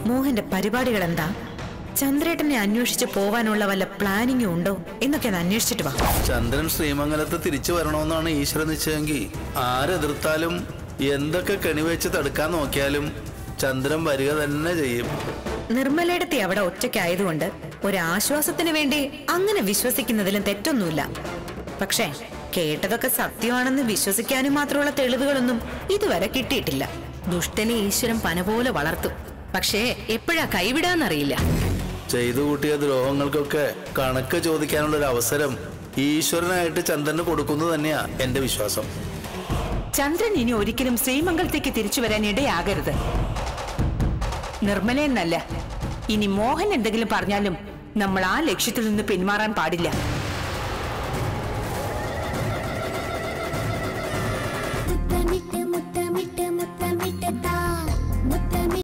മോഹന്റെ പരിപാടികൾ എന്താ ചന്ദ്രേട്ടനെ അന്വേഷിച്ച് പോവാനുള്ള വല്ല പ്ലാനിങ്ങും ഉണ്ടോ എന്നൊക്കെ ഒന്ന് അന്വേഷിച്ചിട്ട് വാ ചന്ദ്രൻ ശ്രീമംഗലത്ത് തിരിച്ചു വരണമെന്നാണ് ഈശ്വര നിശ്ചയെങ്കിൽ ആരെതിർത്താലും എന്തൊക്കെ കെണിവെച്ച് തടുക്കാൻ നോക്കിയാലും ചന്ദ്രൻ വരിക തന്നെ ചെയ്യും നിർമ്മലയിടത്തെ അവിടെ ഒറ്റയ്ക്കായതുകൊണ്ട് ഒരാശ്വാസത്തിന് വേണ്ടി അങ്ങനെ വിശ്വസിക്കുന്നതിലും തെറ്റൊന്നുമില്ല പക്ഷേ കേട്ടതൊക്കെ സത്യമാണെന്ന് വിശ്വസിക്കാനും മാത്രമുള്ള തെളിവുകളൊന്നും ഇതുവരെ കിട്ടിയിട്ടില്ല ദുഷ്ടനെ ഈശ്വരൻ പന പോലെ വളർത്തും പക്ഷേ എപ്പോഴാ കൈവിടാന്നറിയില്ല ചെയ്തു കൂട്ടിയ ദ്രോഹങ്ങൾക്കൊക്കെ കണക്ക് ചോദിക്കാനുള്ള ഒരു അവസരം ഈശ്വരനായിട്ട് ചന്ദ്രന് കൊടുക്കുന്നു തന്നെയാ എന്റെ വിശ്വാസം ചന്ദ്രൻ ഇനി ഒരിക്കലും ശ്രീമംഗലത്തേക്ക് തിരിച്ചു വരാൻ ഇടയാകരുത് നിർമ്മല എന്നല്ല ഇനി മോഹൻ എന്തെങ്കിലും പറഞ്ഞാലും നമ്മൾ ആ ലക്ഷ്യത്തിൽ നിന്ന് പിന്മാറാൻ പാടില്ല